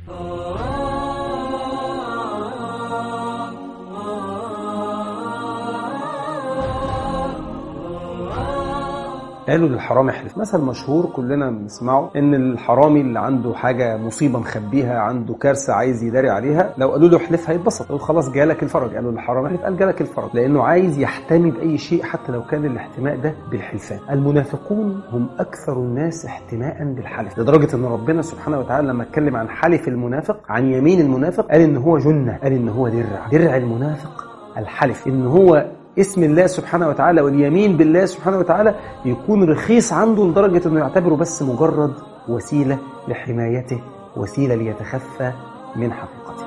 قالوا للحرامي احلف مثل مشهور كلنا بنسمعه ان الحرامي اللي عنده حاجه مصيبه مخبيها عنده كارثه عايز يداري عليها لو قالوا له احلف هيتبسط يقول خلاص جالك الفرج قالوا للحرامي احلف قال جالك الفرج لانه عايز يحتمي باي شيء حتى لو كان الاحتماء ده بالحلفان المنافقون هم اكثر الناس احتماء بالحلف لدرجه ان ربنا سبحانه وتعالى لما اتكلم عن حلف المنافق عن يمين المنافق قال ان هو جنه قال ان هو درع درع المنافق الحلف ان هو اسم الله سبحانه وتعالى واليمين بالله سبحانه وتعالى يكون رخيص عنده لدرجة أنه يعتبره بس مجرد وسيلة لحمايته وسيلة ليتخفى من حقيقته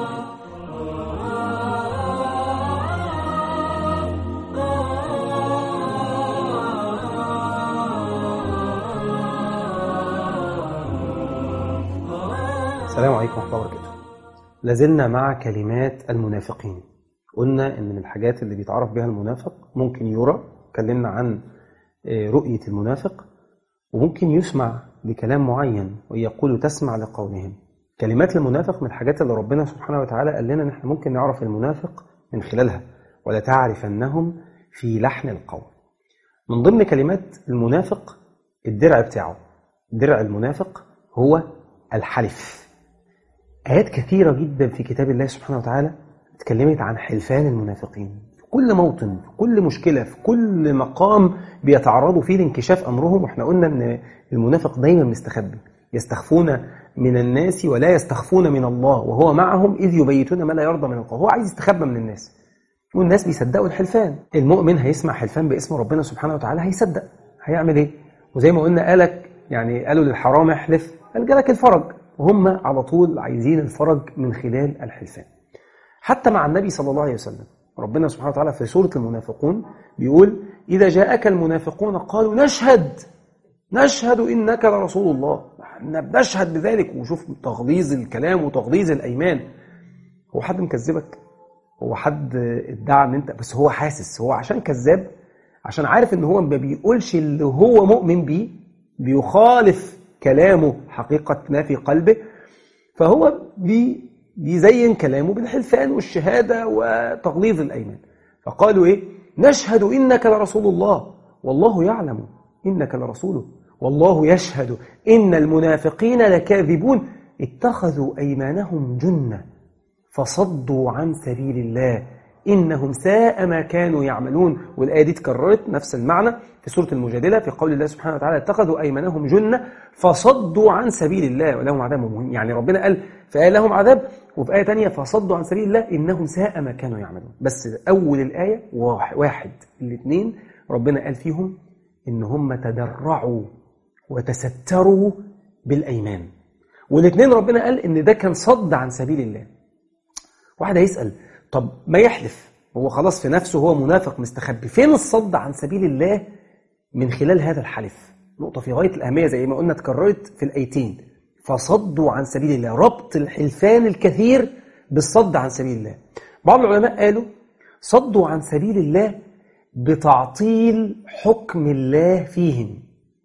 السلام عليكم ورحمة الله وبركاته لازلنا مع كلمات المنافقين قلنا ان من الحاجات اللي بيتعرف بها المنافق ممكن يرى اتكلمنا عن رؤية المنافق وممكن يسمع لكلام معين ويقول تسمع لقولهم كلمات المنافق من الحاجات اللي ربنا سبحانه وتعالى قال لنا ان احنا ممكن نعرف المنافق من خلالها ولا تعرفنهم في لحن القول من ضمن كلمات المنافق الدرع بتاعه درع المنافق هو الحلف آيات كثيرة جدا في كتاب الله سبحانه وتعالى اتكلمت عن حلفان المنافقين في كل موطن في كل مشكلة في كل مقام بيتعرضوا فيه لانكشاف أمرهم واحنا قلنا ان المنافق دايما مستخبي يستخفون من الناس ولا يستخفون من الله وهو معهم إذ يبيتون ما لا يرضى من القول هو عايز يستخبى من الناس والناس بيصدقوا الحلفان المؤمن هيسمع حلفان باسم ربنا سبحانه وتعالى هيصدق هيعمل ايه وزي ما قلنا قالك يعني قالوا للحرام احلف قال جالك الفرج وهم على طول عايزين الفرج من خلال الحلفان حتى مع النبي صلى الله عليه وسلم ربنا سبحانه وتعالى في سورة المنافقون بيقول إذا جاءك المنافقون قالوا نشهد نشهد إنك لرسول الله احنا بنشهد بذلك وشوف تغليظ الكلام وتغليظ الأيمان هو حد مكذبك هو حد ادعى ان انت بس هو حاسس هو عشان كذاب عشان عارف ان هو ما بيقولش اللي هو مؤمن بيه بيخالف كلامه حقيقة ما في قلبه فهو بي بيزين كلامه بالحلفان والشهادة وتغليظ الأيمان فقالوا إيه نشهد إنك لرسول الله والله يعلم إنك لرسوله والله يشهد إن المنافقين لكاذبون اتخذوا أيمانهم جنة فصدوا عن سبيل الله إنهم ساء ما كانوا يعملون والآية دي تكررت نفس المعنى في سورة المجادلة في قول الله سبحانه وتعالى اتخذوا أيمانهم جنة فصدوا عن سبيل الله ولهم عذاب مهم يعني ربنا قال في آية لهم عذاب وفي آية تانية فصدوا عن سبيل الله إنهم ساء ما كانوا يعملون بس أول الآية واحد الاثنين ربنا قال فيهم إن هم تدرعوا وتستروا بالأيمان والاثنين ربنا قال إن ده كان صد عن سبيل الله واحد هيسأل طب ما يحلف هو خلاص في نفسه هو منافق مستخبي فين الصد عن سبيل الله من خلال هذا الحلف نقطة في غاية الأهمية زي ما قلنا اتكررت في الآيتين فصدوا عن سبيل الله ربط الحلفان الكثير بالصد عن سبيل الله بعض العلماء قالوا صدوا عن سبيل الله بتعطيل حكم الله فيهم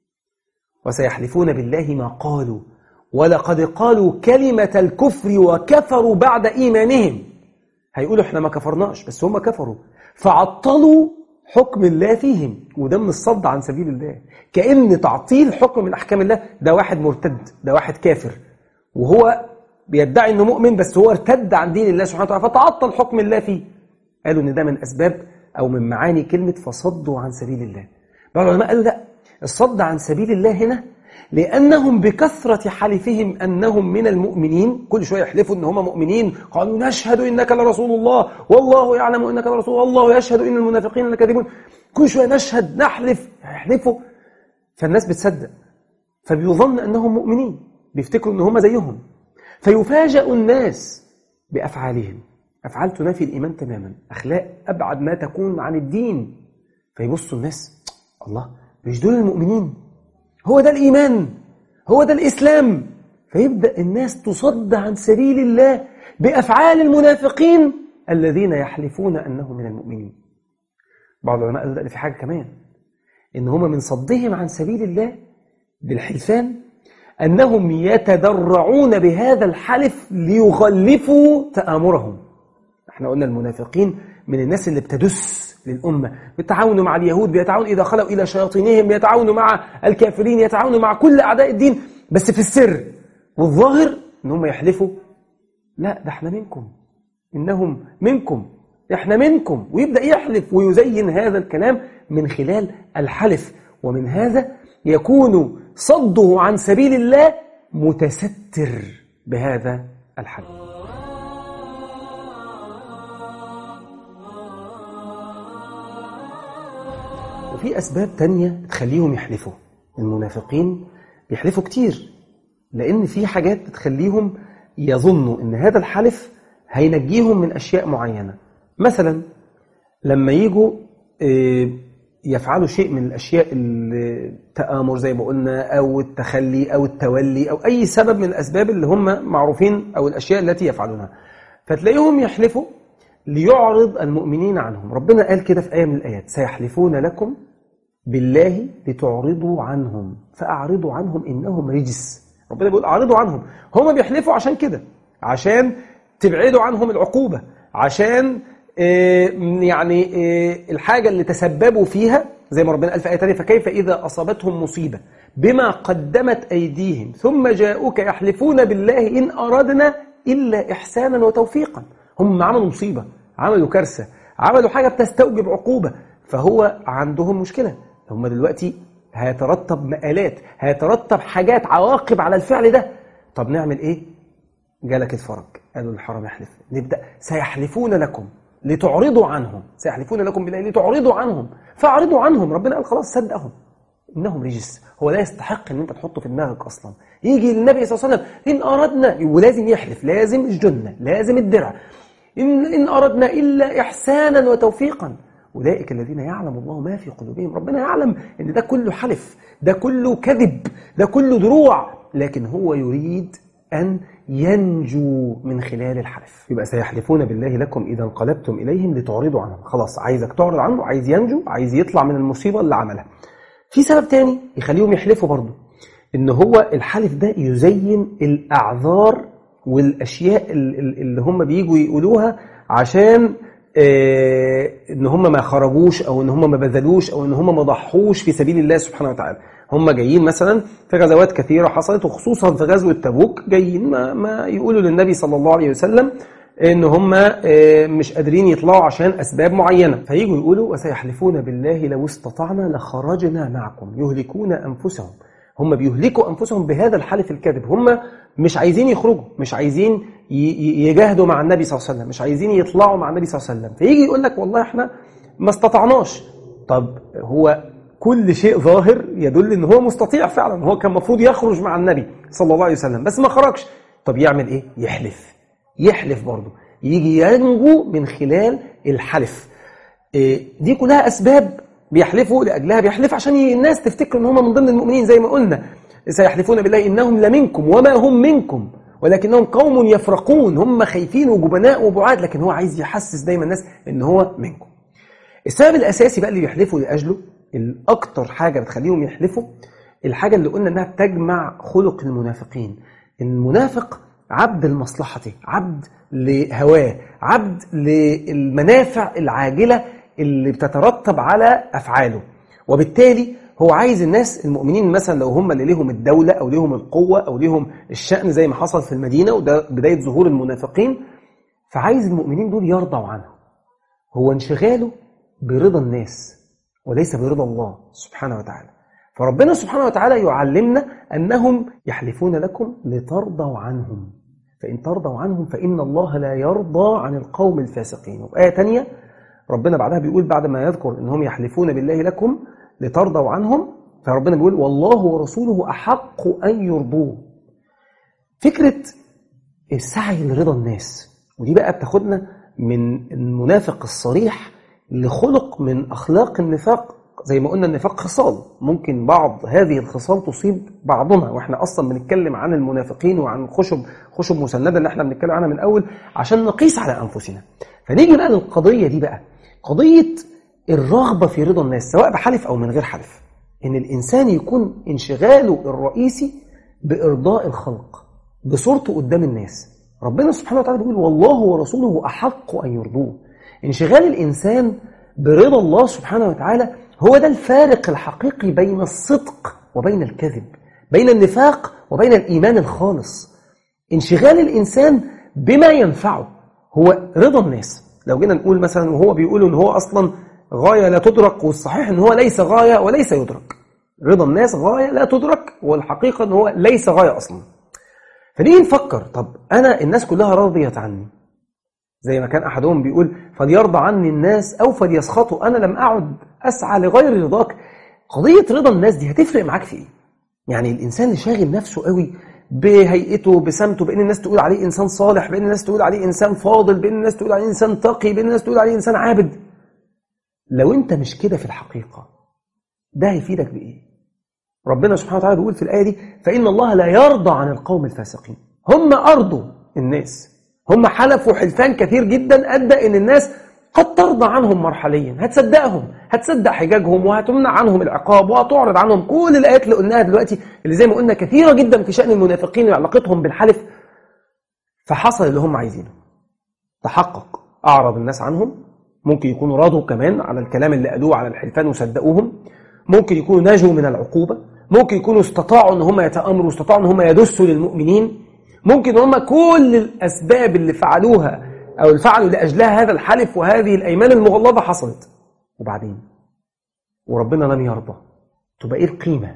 وسيحلفون بالله ما قالوا ولقد قالوا كلمة الكفر وكفروا بعد إيمانهم هيقولوا احنا ما كفرناش بس هم كفروا فعطلوا حكم الله فيهم وده من الصد عن سبيل الله كأن تعطيل حكم من أحكام الله ده واحد مرتد ده واحد كافر وهو بيدعي انه مؤمن بس هو ارتد عن دين الله سبحانه وتعالى فتعطل حكم الله فيه قالوا ان ده من اسباب او من معاني كلمه فصدوا عن سبيل الله بعض العلماء قالوا لا الصد عن سبيل الله هنا لأنهم بكثرة حلفهم أنهم من المؤمنين كل شوية يحلفوا أن هم مؤمنين قالوا نشهد إنك لرسول الله والله يعلم إنك لرسول الله والله يشهد إن المنافقين لكاذبون كل شوية نشهد نحلف يحلفوا فالناس بتصدق فبيظن أنهم مؤمنين بيفتكروا أن هم زيهم فيفاجأ الناس بأفعالهم أفعال تنافي الإيمان تماما أخلاق أبعد ما تكون عن الدين فيبصوا الناس الله مش دول المؤمنين هو ده الإيمان هو ده الإسلام فيبدأ الناس تصد عن سبيل الله بأفعال المنافقين الذين يحلفون أنهم من المؤمنين بعض العلماء قالوا في حاجة كمان إن هم من صدهم عن سبيل الله بالحلفان أنهم يتدرعون بهذا الحلف ليغلفوا تآمرهم احنا قلنا المنافقين من الناس اللي بتدس للأمة بيتعاونوا مع اليهود بيتعاونوا إذا خلوا إلى شياطينهم بيتعاونوا مع الكافرين يتعاونوا مع كل أعداء الدين بس في السر والظاهر إن هم يحلفوا لا ده احنا منكم إنهم منكم احنا منكم ويبدأ يحلف ويزين هذا الكلام من خلال الحلف ومن هذا يكون صده عن سبيل الله متستر بهذا الحلف وفي أسباب تانية تخليهم يحلفوا المنافقين بيحلفوا كتير لأن في حاجات بتخليهم يظنوا أن هذا الحلف هينجيهم من أشياء معينة مثلا لما يجوا يفعلوا شيء من الأشياء التآمر زي ما قلنا أو التخلي أو التولي أو أي سبب من الأسباب اللي هم معروفين أو الأشياء التي يفعلونها فتلاقيهم يحلفوا ليعرض المؤمنين عنهم ربنا قال كده في آية من الآيات سيحلفون لكم بالله لتعرضوا عنهم فأعرضوا عنهم إنهم رجس ربنا بيقول أعرضوا عنهم هم بيحلفوا عشان كده عشان تبعدوا عنهم العقوبة عشان يعني الحاجة اللي تسببوا فيها زي ما ربنا قال في آية تانية فكيف إذا أصابتهم مصيبة بما قدمت أيديهم ثم جاءوك يحلفون بالله إن أردنا إلا إحسانا وتوفيقا هم عملوا مصيبة عملوا كارثة عملوا حاجة بتستوجب عقوبة فهو عندهم مشكلة هم دلوقتي هيترتب مآلات هيترتب حاجات عواقب على الفعل ده طب نعمل إيه؟ جالك الفرج قالوا الحرام يحلف نبدأ سيحلفون لكم لتعرضوا عنهم سيحلفون لكم بالله لتعرضوا عنهم فاعرضوا عنهم ربنا قال خلاص صدقهم انهم رجس هو لا يستحق ان انت تحطه في دماغك اصلا يجي النبي صلى الله عليه وسلم ان اردنا ولازم يحلف لازم الجنه لازم الدرع ان ان اردنا الا احسانا وتوفيقا اولئك الذين يعلم الله ما في قلوبهم ربنا يعلم ان ده كله حلف ده كله كذب ده كله دروع لكن هو يريد ان ينجو من خلال الحلف يبقى سيحلفون بالله لكم إذا انقلبتم إليهم لتعرضوا عنهم خلاص عايزك تعرض عنه عايز ينجو عايز يطلع من المصيبة اللي عملها في سبب تاني يخليهم يحلفوا برضه إن هو الحلف ده يزين الأعذار والأشياء اللي هم بيجوا يقولوها عشان آه ان هم ما خرجوش او ان هم ما بذلوش او ان هم ما ضحوش في سبيل الله سبحانه وتعالى هم جايين مثلا في غزوات كثيرة حصلت وخصوصا في غزوة تبوك جايين ما, ما يقولوا للنبي صلى الله عليه وسلم ان هم مش قادرين يطلعوا عشان اسباب معينة فييجوا يقولوا وسيحلفون بالله لو استطعنا لخرجنا معكم يهلكون انفسهم هم بيهلكوا انفسهم بهذا الحلف الكاذب هم مش عايزين يخرجوا مش عايزين يجاهدوا مع النبي صلى الله عليه وسلم مش عايزين يطلعوا مع النبي صلى الله عليه وسلم فيجي يقول لك والله احنا ما استطعناش طب هو كل شيء ظاهر يدل ان هو مستطيع فعلا هو كان المفروض يخرج مع النبي صلى الله عليه وسلم بس ما خرجش طب يعمل ايه يحلف يحلف برضه يجي ينجو من خلال الحلف إيه دي كلها اسباب بيحلفوا لاجلها بيحلف عشان الناس تفتكر ان هم من ضمن المؤمنين زي ما قلنا سيحلفون بالله انهم لمنكم وما هم منكم ولكنهم قوم يفرقون هم خايفين وجبناء وبعاد لكن هو عايز يحسس دايما الناس ان هو منكم السبب الاساسي بقى اللي بيحلفوا لاجله الأكتر حاجة بتخليهم يحلفوا الحاجة اللي قلنا إنها بتجمع خلق المنافقين المنافق عبد المصلحة عبد لهواه عبد للمنافع العاجلة اللي بتترتب على أفعاله وبالتالي هو عايز الناس المؤمنين مثلا لو هم اللي ليهم الدولة أو ليهم القوة أو ليهم الشأن زي ما حصل في المدينة وده بداية ظهور المنافقين فعايز المؤمنين دول يرضوا عنه هو انشغاله برضا الناس وليس برضا الله سبحانه وتعالى فربنا سبحانه وتعالى يعلمنا أنهم يحلفون لكم لترضوا عنهم فإن ترضوا عنهم فإن الله لا يرضى عن القوم الفاسقين وآية تانية ربنا بعدها بيقول بعد ما يذكر أنهم يحلفون بالله لكم لترضوا عنهم فربنا بيقول والله ورسوله أحق أن يرضوه فكرة السعي لرضا الناس ودي بقى بتاخدنا من المنافق الصريح لخلق من أخلاق النفاق زي ما قلنا النفاق خصال ممكن بعض هذه الخصال تصيب بعضنا واحنا اصلا بنتكلم عن المنافقين وعن خشب خشب مسنده اللي احنا بنتكلم عنها من الاول عشان نقيس على انفسنا فنيجي بقى للقضيه دي بقى قضيه الرغبه في رضا الناس سواء بحلف او من غير حلف ان الانسان يكون انشغاله الرئيسي بإرضاء الخلق بصورته قدام الناس ربنا سبحانه وتعالى بيقول والله ورسوله أحق أن يرضوه انشغال الإنسان برضا الله سبحانه وتعالى هو ده الفارق الحقيقي بين الصدق وبين الكذب بين النفاق وبين الإيمان الخالص انشغال الإنسان بما ينفعه هو رضا الناس لو جينا نقول مثلا وهو بيقول ان هو اصلا غايه لا تدرك والصحيح ان هو ليس غايه وليس يدرك رضا الناس غايه لا تدرك والحقيقه ان هو ليس غايه اصلا فنيجي نفكر طب انا الناس كلها راضيه عني زي ما كان احدهم بيقول فليرضى عني الناس او فليسخطوا انا لم اعد اسعى لغير رضاك قضيه رضا الناس دي هتفرق معاك في ايه يعني الانسان اللي شاغل نفسه قوي بهيئته بسمته بان الناس تقول عليه انسان صالح بان الناس تقول عليه انسان فاضل بان الناس تقول عليه انسان تقي بان الناس تقول عليه انسان عابد لو انت مش كده في الحقيقه ده هيفيدك بايه ربنا سبحانه وتعالى بيقول في الايه دي فان الله لا يرضى عن القوم الفاسقين هم ارضوا الناس هم حلفوا حلفان كثير جدا ادى ان الناس قد ترضى عنهم مرحليا هتصدقهم هتصدق حجاجهم وهتمنع عنهم العقاب وهتعرض عنهم كل الايات اللي قلناها دلوقتي اللي زي ما قلنا كثيره جدا في شان المنافقين وعلاقتهم بالحلف فحصل اللي هم عايزينه تحقق اعرض الناس عنهم ممكن يكونوا راضوا كمان على الكلام اللي قالوه على الحلفان وصدقوهم ممكن يكونوا نجوا من العقوبه ممكن يكونوا استطاعوا ان هم يتامروا استطاعوا ان هم يدسوا للمؤمنين ممكن هم كل الاسباب اللي فعلوها أو اللي فعلوا لأجلها هذا الحلف وهذه الأيمان المغلظة حصلت وبعدين وربنا لم يرضى تبقى إيه القيمة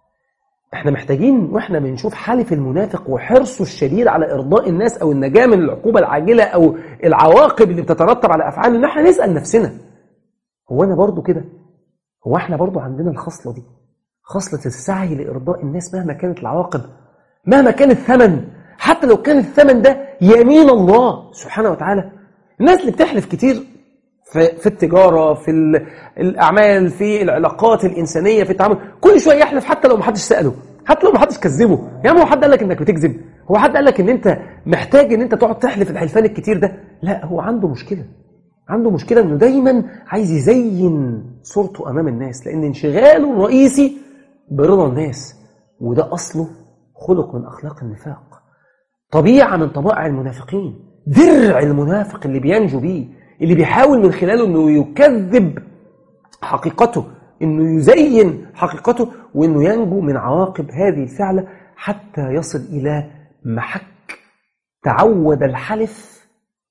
احنا محتاجين واحنا بنشوف حلف المنافق وحرصه الشديد على ارضاء الناس او النجاه من العقوبه العاجله او العواقب اللي بتترتب على افعاله ان احنا نسال نفسنا هو انا برضو كده هو احنا برضو عندنا الخصله دي خصله السعي لارضاء الناس مهما كانت العواقب مهما كان الثمن حتى لو كان الثمن ده يمين الله سبحانه وتعالى الناس اللي بتحلف كتير في, في التجارة في الأعمال في العلاقات الإنسانية في التعامل كل شوية يحلف حتى لو ما حدش سأله حتى لو ما حدش كذبه يعني هو حد قال لك انك بتكذب هو حد قال لك ان انت محتاج ان انت تقعد تحلف الحلفان الكتير ده لا هو عنده مشكلة عنده مشكلة انه دايما عايز يزين صورته امام الناس لان انشغاله الرئيسي برضا الناس وده اصله خلق من اخلاق النفاق طبيعة من طبائع المنافقين درع المنافق اللي بينجو بيه اللي بيحاول من خلاله انه يكذب حقيقته انه يزين حقيقته وانه ينجو من عواقب هذه الفعلة حتى يصل الى محك تعود الحلف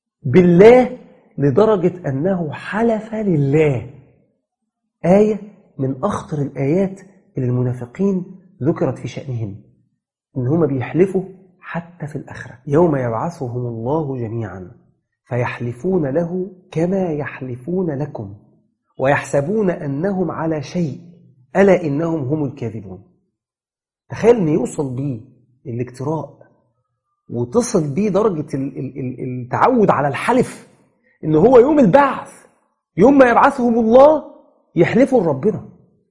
بالله لدرجة انه حلف لله آية من اخطر الايات اللي المنافقين ذكرت في شأنهم ان هم بيحلفوا حتى في الآخرة يوم يبعثهم الله جميعا فيحلفون له كما يحلفون لكم ويحسبون أنهم على شيء ألا إنهم هم الكاذبون تخيل أن يوصل بيه الاكتراء وتصل بيه درجة التعود على الحلف إن هو يوم البعث يوم ما يبعثهم الله يحلفوا لربنا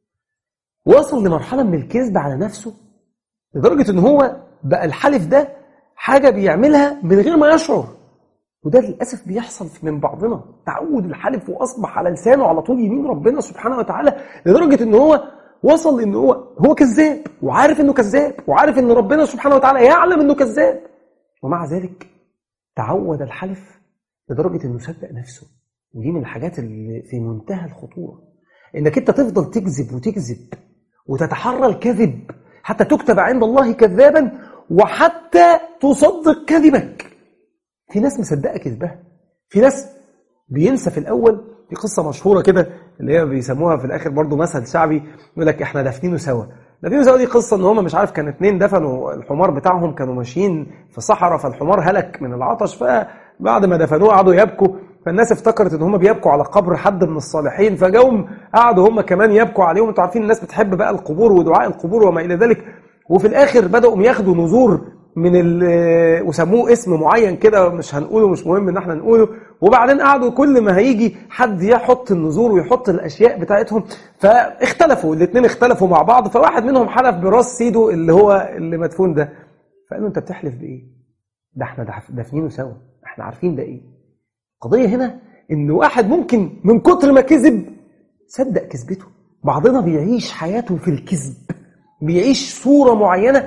وصل لمرحلة من الكذب على نفسه لدرجة إن هو بقى الحلف ده حاجة بيعملها من غير ما يشعر وده للأسف بيحصل من بعضنا تعود الحلف وأصبح على لسانه على طول يمين ربنا سبحانه وتعالى لدرجة إن هو وصل إن هو هو كذاب وعارف إنه كذاب وعارف إن ربنا سبحانه وتعالى يعلم إنه كذاب ومع ذلك تعود الحلف لدرجة إنه صدق نفسه ودي من الحاجات اللي في منتهى الخطورة إنك أنت تفضل تكذب وتكذب وتتحرى الكذب حتى تكتب عند الله كذابا وحتى تصدق كذبك في ناس مصدقه كذبها في ناس بينسى في الاول في قصه مشهوره كده اللي هي بيسموها في الاخر برضو مثل شعبي يقول لك احنا دافنينه سوا دافنينه سوا دي قصه ان هم مش عارف كان اتنين دفنوا الحمار بتاعهم كانوا ماشيين في صحراء فالحمار هلك من العطش فبعد ما دفنوه قعدوا يبكوا فالناس افتكرت ان هم بيبكوا على قبر حد من الصالحين فجاهم قعدوا هم كمان يبكوا عليهم انتوا عارفين الناس بتحب بقى القبور ودعاء القبور وما الى ذلك وفي الاخر بداوا ياخدوا نذور من وسموه اسم معين كده مش هنقوله مش مهم ان احنا نقوله وبعدين قعدوا كل ما هيجي حد يحط النذور ويحط الاشياء بتاعتهم فاختلفوا الاثنين اختلفوا مع بعض فواحد منهم حلف براس سيده اللي هو اللي مدفون ده فقالوا انت بتحلف بايه؟ ده احنا دافنينه سوا احنا عارفين ده ايه؟ القضيه هنا ان واحد ممكن من كتر ما كذب صدق كذبته بعضنا بيعيش حياته في الكذب بيعيش صوره معينه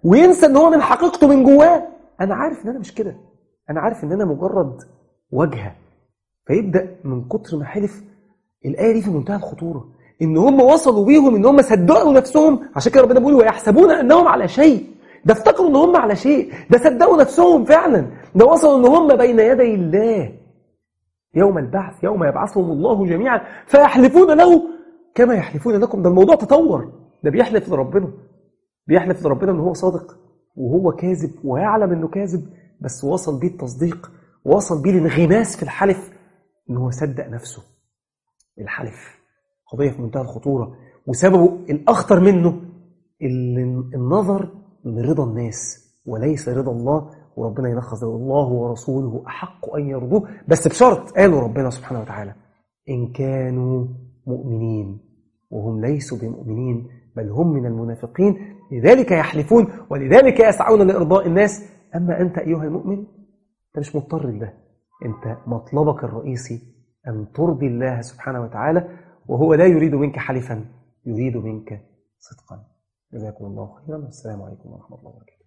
وينسى ان هو من حقيقته من جواه انا عارف ان انا مش كده انا عارف ان انا مجرد واجهه فيبدا من كتر ما حلف الايه دي في منتهى الخطوره ان هم وصلوا بيهم ان هم صدقوا نفسهم عشان كده ربنا بيقول ويحسبون انهم على شيء ده افتكروا ان هم على شيء ده صدقوا نفسهم فعلا ده وصلوا ان هم بين يدي الله يوم البعث يوم يبعثهم الله جميعا فيحلفون له كما يحلفون لكم ده الموضوع تطور ده بيحلف لربنا بيحلف لربنا ان هو صادق وهو كاذب ويعلم انه كاذب بس وصل بيه التصديق وصل بيه الانغماس في الحلف ان هو صدق نفسه الحلف قضيه في منتهى الخطوره وسببه الاخطر منه النظر لرضا الناس وليس رضا الله وربنا يلخص الله ورسوله احق ان يرضوه بس بشرط قالوا ربنا سبحانه وتعالى ان كانوا مؤمنين وهم ليسوا بمؤمنين بل هم من المنافقين لذلك يحلفون ولذلك يسعون لإرضاء الناس أما أنت أيها المؤمن أنت مش مضطر لده أنت مطلبك الرئيسي أن ترضي الله سبحانه وتعالى وهو لا يريد منك حلفا يريد منك صدقا جزاكم الله خيرا والسلام عليكم ورحمة الله وبركاته